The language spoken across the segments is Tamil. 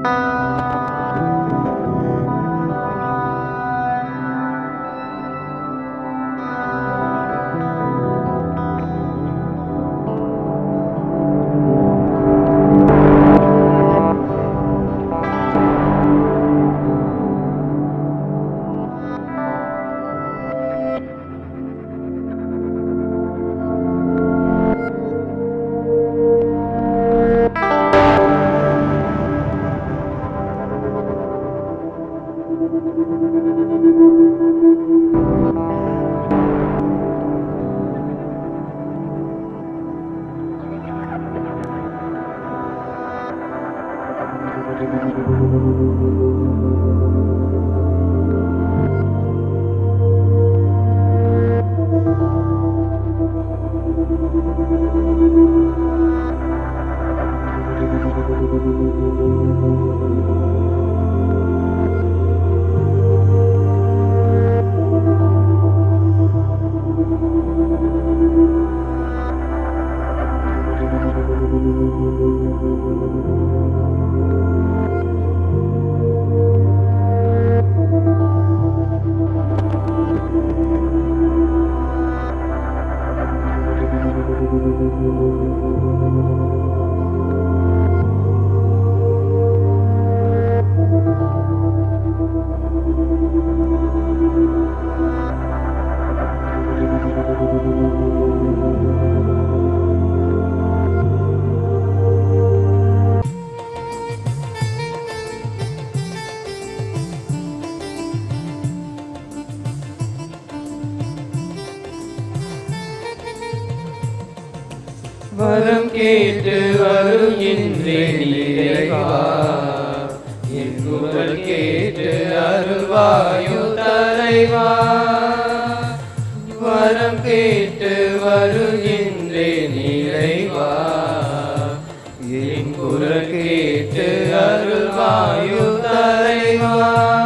வரம் கேட்டு வருகின்றேன் இறைவா என் குரல் கேட்டு அருள்வாயு தலைவா வரம் கேட்டு வருகின்றேன் இறைவா என் குரல் கேட்டு அருள்வாயு தலைவா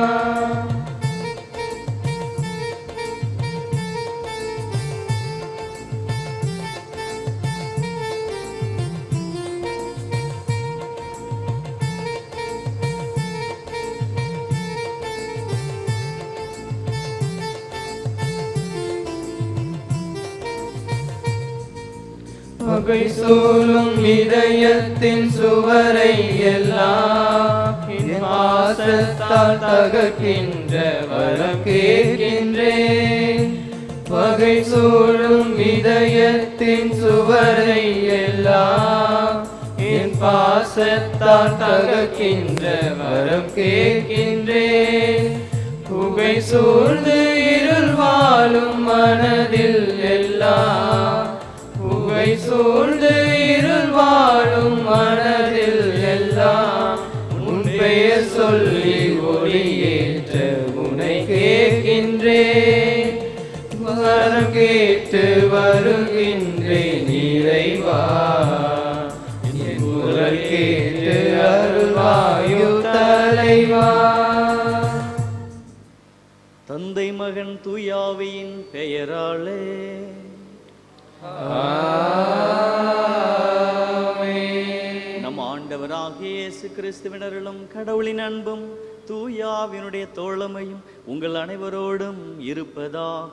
பகை சூழும் இதயத்தின் சுவரை எல்லாம் என் பாசத்தால் தகக்கின்ற வரம் கேட்கின்றேன் பகை சூழும் இதயத்தின் சுவரை எல்லாம் என் பாசத்தால் தகக்கின்ற வரம் கேட்கின்றேன் புகை சூழ்ந்து இருள் வாழும் மனதில் எல்லாம் புகை சூழ்ந்து இருள் வாழும் மனதில் எல்லாம் உன் பெயர் சொல்லி ஒளியேற்ற உனை கேட்கின்றேன் வரம் கேட்டு வருகின்றேன் இறைவா என் குரல் கேட்டு அருள்வாயு தலைவா தந்தை மகன் தூயாவியின் பெயராலே நம் ஆண்டவராகிய இயேசு கிறிஸ்துவினர்களும் கடவுளின் அன்பும் தூயாவினுடைய தோழமையும் உங்கள் அனைவரோடும் இருப்பதாக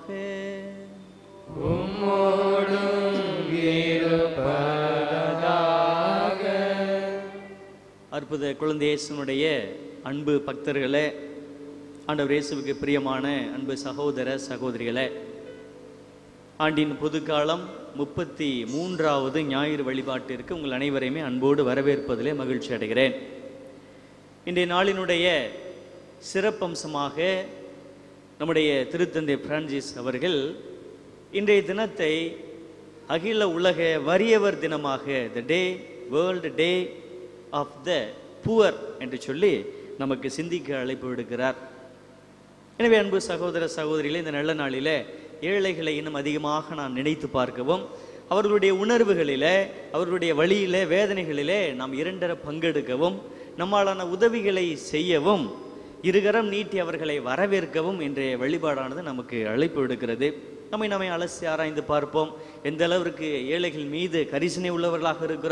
அற்புத குழந்தை இயேசுனுடைய அன்பு பக்தர்களே ஆண்டவர் இயேசுவுக்கு பிரியமான அன்பு சகோதர சகோதரிகளே ஆண்டின் பொதுக்காலம் முப்பத்தி மூன்றாவது ஞாயிறு வழிபாட்டிற்கு உங்கள் அனைவரையுமே அன்போடு வரவேற்பதிலே மகிழ்ச்சி அடைகிறேன் இன்றைய நாளினுடைய சிறப்பம்சமாக நம்முடைய திருத்தந்தை பிரான்சிஸ் அவர்கள் இன்றைய தினத்தை அகில உலக வறியவர் தினமாக the day world day of the poor என்று சொல்லி நமக்கு சிந்திக்க அழைப்பு விடுக்கிறார் எனவே அன்பு சகோதர சகோதரிகளே இந்த நல்ல நாளிலே ஏழைகளை இன்னும் அதிகமாக நாம் நினைத்து பார்க்கவும் அவர்களுடைய உணர்வுகளிலே அவர்களுடைய வழியிலே வேதனைகளிலே நாம் இரண்டர பங்கெடுக்கவும் நம்மாலான உதவிகளை செய்யவும் இருகரம் நீட்டி அவர்களை வரவேற்கவும் இன்றைய வழிபாடானது நமக்கு அழைப்பு விடுக்கிறது நம்மை நம்மை அலசி ஆராய்ந்து பார்ப்போம் எந்த அளவிற்கு ஏழைகள் மீது கரிசனை உள்ளவர்களாக இருக்கிறோம்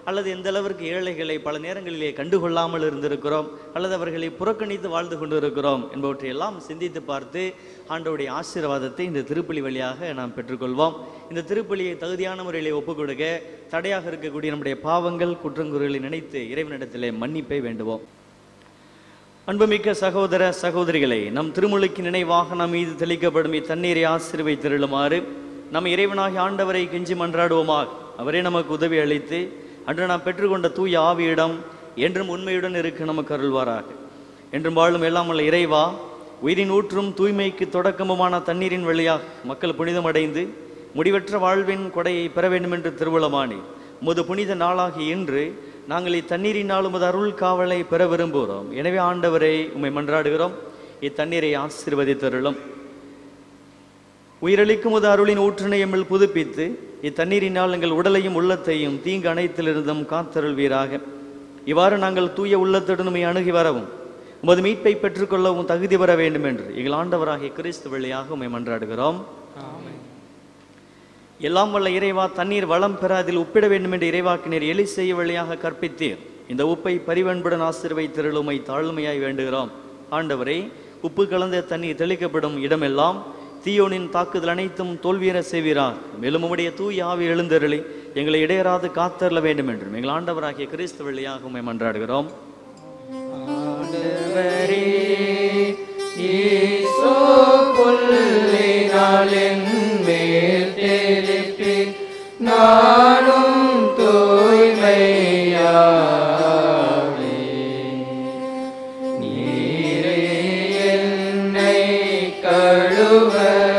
அல்லது எந்த அளவிற்கு ஏழைகளை பல நேரங்களிலே கண்டுகொள்ளாமல் இருந்திருக்கிறோம் அல்லது அவர்களை புறக்கணித்து வாழ்ந்து கொண்டிருக்கிறோம் என்பவற்றை எல்லாம் சிந்தித்து பார்த்து ஆண்டவருடைய ஆசீர்வாதத்தை இந்த திருப்பலி வழியாக நாம் பெற்றுக்கொள்வோம் இந்த திருப்பலியை தகுதியான முறையிலே ஒப்புக் கொடுக்க தடையாக இருக்கக்கூடிய நம்முடைய பாவங்கள் குற்றங்குறைகளை நினைத்து இறைவனிடத்திலே மன்னிப்பை வேண்டுவோம் அன்புமிக்க சகோதர சகோதரிகளை நம் திருமுழுக்கு நினைவாக நம் மீது தெளிக்கப்படும் இத்தண்ணீரை ஆசீர்வைத்திருளுமாறு நம் இறைவனாகிய ஆண்டவரை கெஞ்சி மன்றாடுவோமாக அவரே நமக்கு உதவி அளித்து அன்று நாம் பெற்றுக்கொண்ட தூய ஆவியிடம் என்றும் உண்மையுடன் இருக்க நமக்கு அருள்வாராக என்றும் வாழும் எல்லாம் உள்ள இறைவா உயிரின் ஊற்றும் தூய்மைக்கு தொடக்கமுமான தண்ணீரின் வழியாக மக்கள் புனிதமடைந்து முடிவற்ற வாழ்வின் கொடையை பெற வேண்டும் என்று திருவுளமானி உமது புனித நாளாகிய இன்று நாங்கள் இத்தண்ணீரினால் உமது அருள் காவலை பெற விரும்புகிறோம் எனவே ஆண்டவரை உம்மை மன்றாடுகிறோம் இத்தண்ணீரை ஆசீர்வதித்தருளும் உயிரளிக்கும் உமது அருளின் ஊற்றினை எம்மில் புதுப்பித்து இத்தண்ணீரினால் எங்கள் உடலையும் உள்ளத்தையும் தீங்கு அனைத்திலிருந்தும் காத்தருள்வீராக இவ்வாறு நாங்கள் தூய உள்ளத்துடன் உம்மை அணுகி வரவும் உமது மீட்பை பெற்றுக்கொள்ளவும் தகுதி பெற வேண்டும் என்று எங்கள் ஆண்டவராகிய கிறிஸ்து வழியாக உம்மை மன்றாடுகிறோம் எல்லாம் வல்ல இறைவா தண்ணீர் வளம் பெற அதில் உப்பிட வேண்டும் என்று இறைவாக்கினர் எலி செய்ய வழியாக கற்பித்தீர் இந்த உப்பை பரிவன்புடன் ஆசிர்வைத்திருளுமை தாழ்மையாய் வேண்டுகிறோம் ஆண்டவரே உப்பு கலந்த தண்ணீர் தெளிக்கப்படும் இடமெல்லாம் தீயோனின் தாக்குதல் அனைத்தும் தோல்வியற செய்வீரார் மேலும் உம்முடைய தூய ஆவி எழுந்தருளி எங்களை இடையராது காத்தருள வேண்டும் என்றும் எங்கள் ஆண்டவராகிய கிறிஸ்து வழியாக உம்மை மன்றாடுகிறோம் ஆண்டவரே, ஈசோ புல்லினால் என் மேல் தெளிப்பீர். நானும் தூய்மையாவேன். நீரே என்னை கழுவ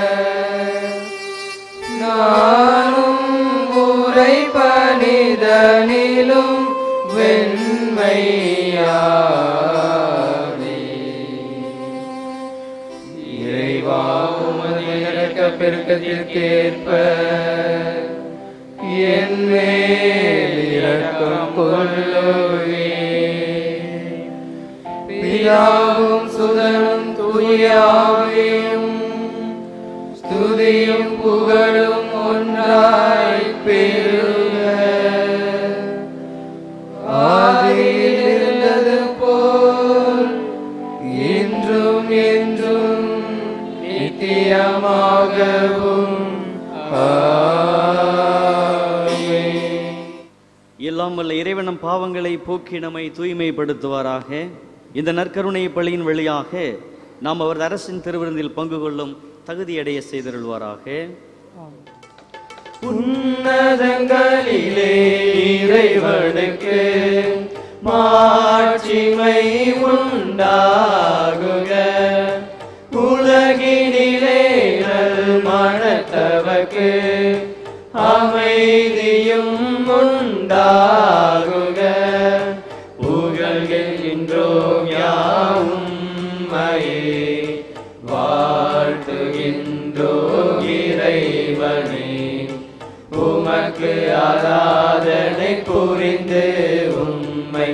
நானும் உரை பணிதனிலும் வெண்மையாவே இறைவா உமது இறக்க பெருக்கத்திற்கேற்ப என் மேல் இரக்கம் கொள்ளுவே பிதாவும் சுதனும் தூயாவையும் ஸ்துதியும் புகழும் ஒன்றாய் பெருக ஆதியில் இருந்தது போல் இன்றும் என்றும் நித்தியமாகவும் ஆமென். எல்லாம் வல்ல இறைவனம் பாவங்களை போக்கி நம்மை தூய்மைப்படுத்துவாராக இந்த நற்கருணை பலியின் வழியாக நாம் அவரது அரசின் திருவிருந்தில் பங்கு கொள்ளும் தகுதியடைய செய்தருள்வாராக உன்னதங்களிலே இறைவனுக்கு மாட்சிமை உண்டாகுக உலகினிலே நல் மனத்தவர்க்கு அமைதியும் உண்டாகுக புகழ்கின்றோம் யாவும் மயே வாழ்த்துகின்றோம் இறைவனே உமக்கு ஆராதனை புரிந்து உம்மை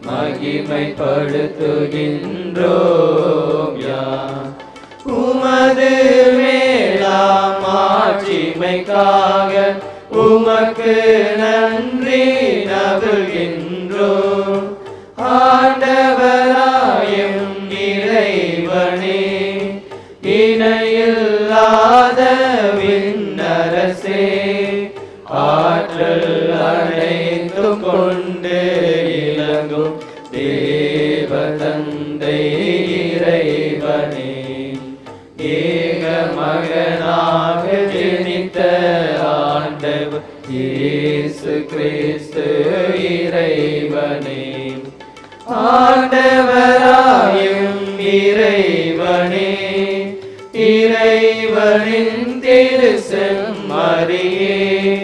மகிமைப்படுத்துகின்றோம் யாம் உமது மேலாம் ஆட்சிமைக்காக உமக்கு நன்றி நல்கின்றோம் ஆண்டவராயும் இறைவனே இணையில்லாத விண்ணரசே ஆற்றல் அனைத்தும் கொண்டு இலங்கும் தேவ தந்தை இறைவனே ஏக மகனாக ஜெனித்த ஆண்டவர் இயேசு கிறிஸ்து இறைவனே ஆண்டவராயும் இறைவனே இறைவனின் திரு செம்மறியே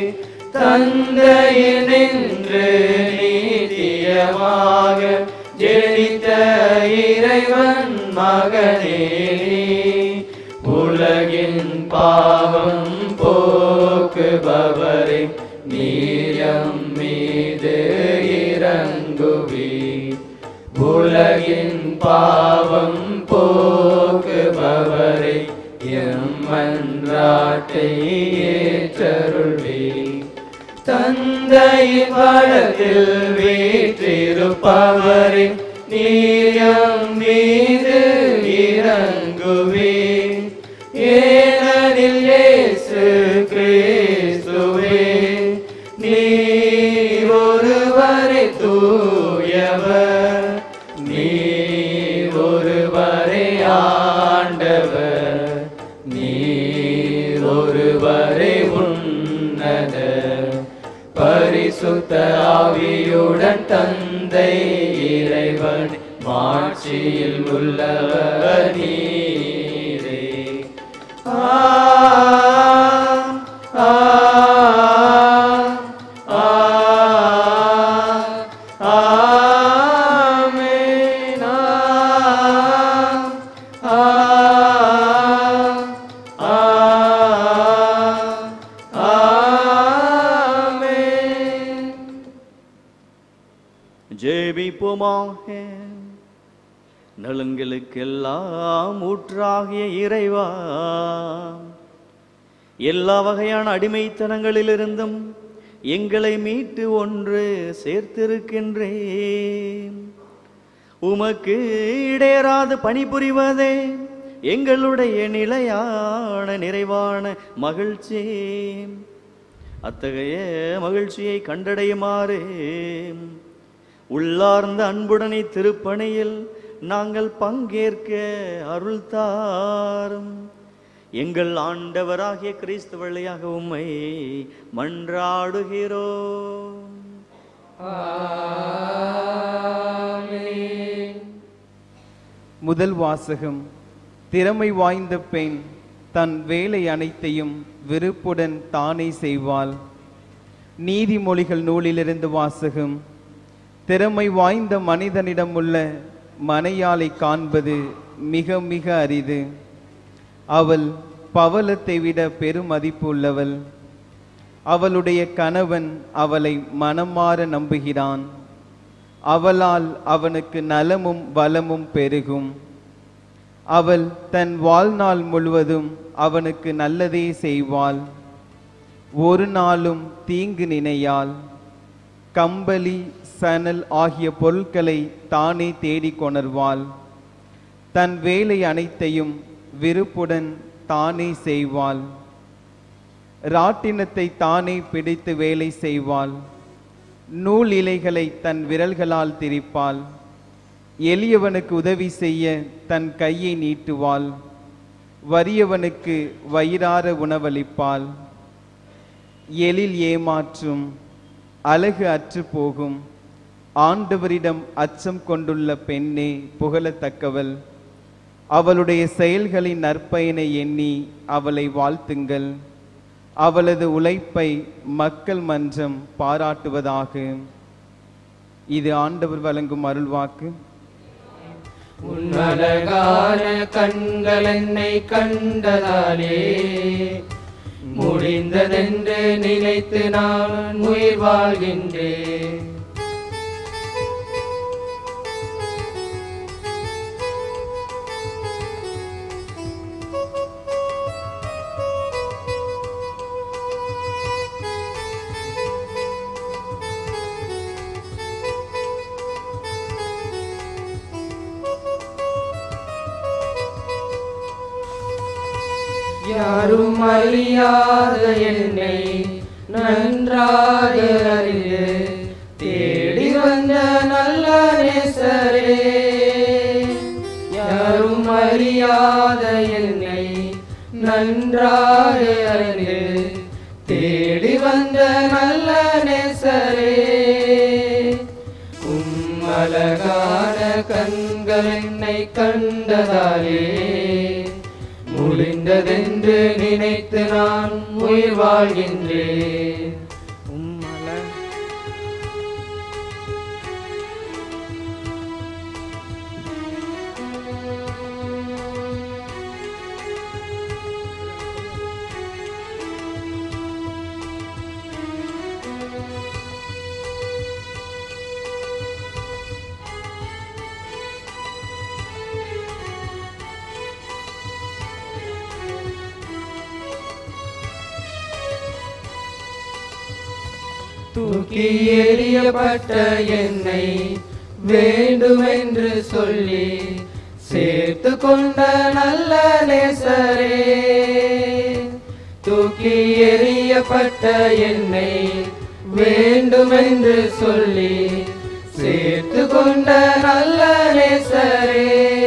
தந்தையினின்று நீதியமாக ஜெனித்த இறைவன் மகனே நீ. உலகின் பாவம் போக்குபவரே நீரம் மீது இறங்குவீர் உலகின் பாவம் போக்குபவரை எம்மன்றாட்டை ஏற்றருள்வே தந்தையினின்று தந்தையின் வடத்தில் வீற்றிருப்பவரே நீயம் மீது இறங்குவே ஏனெனில் இயேசு கிறிஸ்துவே நீர் ஒருவரே தூயவர் நீர் ஒருவரே ஆண்டவர் நீர் ஒருவரே உன்னத பரிசுத்த ஆவியுடன் தந்தை இறைவன் மாட்சியில் உள்ளவர் நீரே ஆ ஆ ஆ ஆமென் ஆ ஆ ஆமென் ஜெபிப்போமாக நலன்களுக்கெல்லாம் ஊற்றாகிய இறைவா எல்லா வகையான அடிமைத்தனங்களிலிருந்தும் எங்களை மீட்டு ஒன்று சேர்த்திருக்கின்றேன் உமக்கு இடையராது பணிபுரிவதே எங்களுடைய நிலையான நிறைவான மகிழ்ச்சி அத்தகைய மகிழ்ச்சியை கண்டடையுமாறு உள்ளார்ந்த அன்புடனே திருப்பணியில் நாங்கள் பங்கேற்க அருள் தாரும் எங்கள் ஆண்டவராகிய கிறிஸ்து வழியாக உம்மை மன்றாடுகிறோம் முதல் வாசகம் திறமை வாய்ந்த பெண் தன் வேலை அனைத்தையும் விருப்புடன் தானே செய்வாள் நீதிமொழிகள் நூலிலிருந்து வாசகம் திறமை வாய்ந்த மனிதனிடம் உள்ள மனையாளை காண்பது மிக மிக அரிது அவள் பவளத்தை விட பெருமதிப்பு உள்ளவள் அவளுடைய கணவன் அவளை மனமாற நம்புகிறான் அவளால் அவனுக்கு நலமும் வளமும் பெருகும் அவள் தன் வாழ்நாள் முழுவதும் அவனுக்கு நல்லதே செய்வாள் ஒரு நாளும் தீங்கு நினையாள் கம்பளி சணல் ஆகிய பொருட்களை தானே தேடிக் கொணர்வாள் தன் வேலை அனைத்தையும் விருப்புடன் தானே செய்வாள் ராட்டினத்தை தானே பிடித்து வேலை செய்வாள் நூல் இலைகளை தன் விரல்களால் திரிப்பாள் எளியவனுக்கு உதவி செய்ய தன் கையை நீட்டுவாள் வறியவனுக்கு வயிறார உணவளிப்பாள் எழில் ஏமாற்றும் அழகு அற்று போகும் ஆண்டவரிடம் அச்சம் கொண்டுள்ள பெண்ணே புகழத்தக்கவள் அவளுடைய செயல்களின் நற்பயனை எண்ணி அவளை வாழ்த்துங்கள் அவளது உழைப்பை மக்கள் மன்றம் பாராட்டுவதாக இது ஆண்டவர் வழங்கும் அருள்வாக்கு உன்னழகான கண்கள் என்னை கண்டதாலே முடிந்ததென்று நினைத்து நான் உயிர் வாழ்கின்றேன் யாரும் அறியாத என்னை நன்றாக அறிந்து தேடி வந்த நல்ல நேசரே யாரும் அறியாத என்னை நன்றாக அறிந்து தேடி வந்த நல்ல நேசரே உம் அழகான கண்கள் என்னை கண்டதாலே முடிந்ததென்று நினைத்து நான் உயிர் வாழ்கின்றேன் உம் அழ- தூக்கி எறியப்பட்ட என்னை வேண்டுமென்று சொல்லி சேர்த்து கொண்ட நல்ல நேசரே தூக்கி எறியப்பட்ட என்னை வேண்டுமென்று சொல்லி சேர்த்து கொண்ட நல்ல நேசரே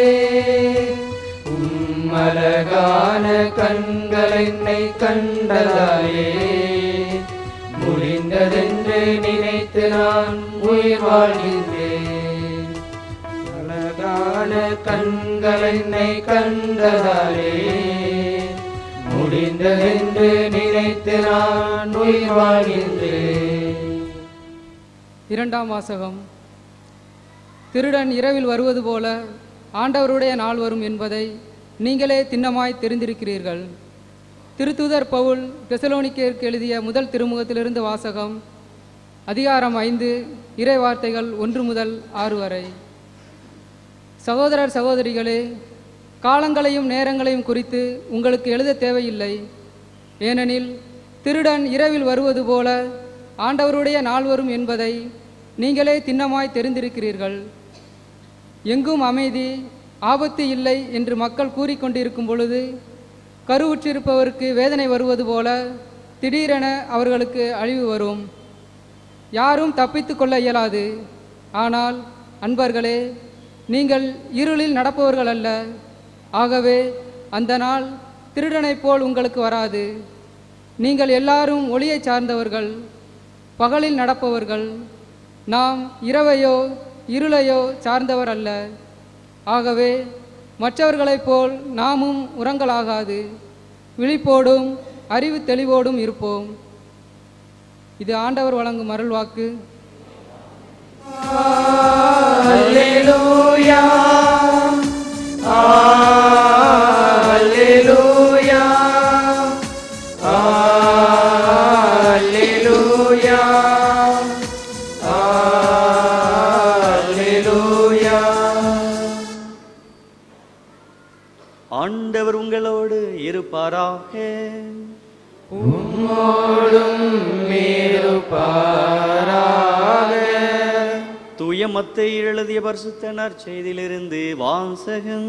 உம் அழகான கண்கள் என்னை கண்டதாலே முடிந்ததென்று நினைத்து நான் உயிர் வாழ்கின்றேன் அழகான கண்கள் என்னை கண்டதாலே முடிந்ததென்று நினைத்து நான் உயிர் வாழ்கின்றேன் இரண்டாம் வாசகம் திருடன் இரவில் வருவது போல ஆண்டவருடைய நாள் வரும் என்பதை நீங்களே திண்ணமாய் தெரிந்திருக்கிறீர்கள் திருத்தூதர் பவுல் தெசலோனிக்கேற்கு எழுதிய முதல் திருமுகத்திலிருந்து வாசகம் அதிகாரம் ஐந்து இறை வார்த்தைகள் ஒன்று முதல் ஆறு வரை சகோதரர் சகோதரிகளே காலங்களையும் நேரங்களையும் குறித்து உங்களுக்கு எழுத தேவையில்லை ஏனெனில் திருடன் இரவில் வருவது போல ஆண்டவருடைய நாள் வரும் என்பதை நீங்களே திண்ணமாய் தெரிந்திருக்கிறீர்கள் எங்கும் அமைதி ஆபத்து இல்லை என்று மக்கள் கூறிக்கொண்டிருக்கும் பொழுது கருவுற்றிருப்பவருக்கு வேதனை வருவது போல திடீரென அவர்களுக்கு அழிவு வரும் யாரும் தப்பித்து கொள்ள இயலாது ஆனால் அன்பர்களே நீங்கள் இருளில் நடப்பவர்கள் அல்ல ஆகவே அந்த நாள் திருடனைப் போல் உங்களுக்கு வராது நீங்கள் எல்லாரும் ஒளியைச் சார்ந்தவர்கள் பகலில் நடப்பவர்கள் நாம் இரவையோ இருளையோ சார்ந்தவர் அல்ல ஆகவே மற்றவர்களைப் போல் நாமும் உறங்கலாகாது விழிப்போடும் அறிவு தெளிவோடும் இருப்போம் இது ஆண்டவர் வழங்கும் அருள்வாக்கு Alleluia. Alleluia. Alleluia. Alleluia. ஆண்டவர் உங்களோடு இருப்பாராக உம்மோடும் இருப்பாராக. தூய மத்தை எழுதிய பரிசுத்த நற்செய்தியிலிருந்து வாசகம்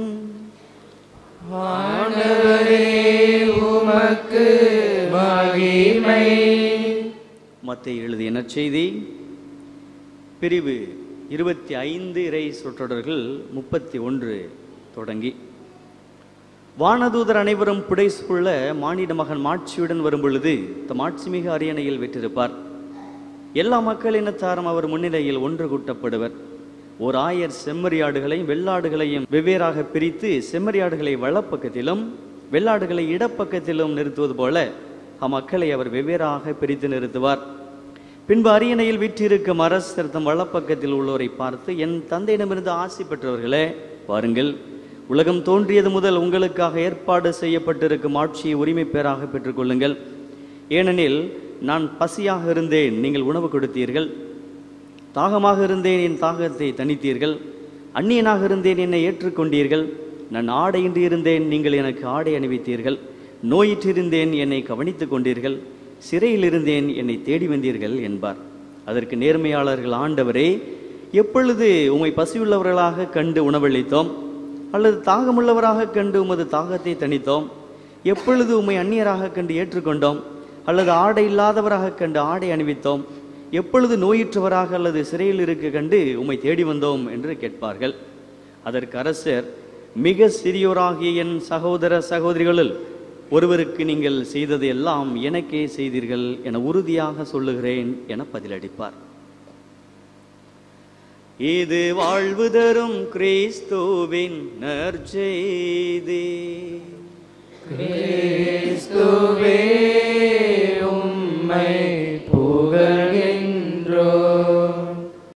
ஆண்டவரே உமக்கு மகிமை மத்தை எழுதிய நற்செய்தி பிரிவு இருபத்தி ஐந்து இறை சொற்றொடர்கள் முப்பத்தி ஒன்று தொடங்கி வானதூதர் அனைவரும் புடைசூழ மானிட மகன் மாட்சியுடன் வரும்பொழுது தம் ஆட்சிமிகு அரியணையில் வெற்றிருப்பார் எல்லா மக்களினத்தாரும் அவர் முன்னிலையில் ஒன்று கூட்டப்படுவர் ஓர் ஆயர் செம்மறியாடுகளையும் வெள்ளாடுகளையும் வெவ்வேறாக பிரித்து செம்மறியாடுகளை வலப்பக்கத்திலும் வெள்ளாடுகளை இடப்பக்கத்திலும் நிறுத்துவது போல அம்மக்களை அவர் வெவ்வேறாக பிரித்து நிறுத்துவார் பின்பு அரியணையில் விற்றிருக்கும் அரசர் தம் வலப்பக்கத்தில் உள்ளோரை பார்த்து என் தந்தையிடமிருந்து ஆசி பெற்றவர்களே வாருங்கள் உலகம் தோன்றியது முதல் உங்களுக்காக ஏற்பாடு செய்யப்பட்டிருக்கும் ஆட்சியை உரிமை பேராக பெற்றுக்கொள்ளுங்கள் ஏனெனில் நான் பசியாக இருந்தேன் நீங்கள் உணவு கொடுத்தீர்கள் தாகமாக இருந்தேன் என் தாகத்தை தணித்தீர்கள் அந்நியனாக இருந்தேன் என்னை ஏற்றுக்கொண்டீர்கள் நான் ஆடையின்றி இருந்தேன் நீங்கள் எனக்கு ஆடை அணிவித்தீர்கள் நோயிற்றிருந்தேன் என்னை கவனித்துக் கொண்டீர்கள் சிறையில் இருந்தேன் என்னை தேடி வந்தீர்கள் என்பார் அதற்கு நேர்மையாளர்கள் ஆண்டவரே எப்பொழுது உம்மை பசியுள்ளவர்களாக கண்டு உணவளித்தோம் அல்லது தாகமுள்ளவராக கண்டு உமது தாகத்தை தணித்தோம் எப்பொழுது உம்மை அந்நியராக கண்டு ஏற்றுக்கொண்டோம் அல்லது ஆடை இல்லாதவராக கண்டு ஆடை அணிவித்தோம் எப்பொழுது நோயுற்றவராக அல்லது சிறையில் இருக்க கண்டு உம்மை தேடி வந்தோம் என்று கேட்பார்கள் அதற்கு அரசர் மிக சிறியோராகிய என் சகோதர சகோதரிகளுள் ஒருவருக்கு நீங்கள் செய்தது எல்லாம் எனக்கே செய்தீர்கள் என உறுதியாக சொல்லுகிறேன் என பதிலளிப்பார் இது வாழ்வு தரும் கிறிஸ்துவின் நற்செய்தி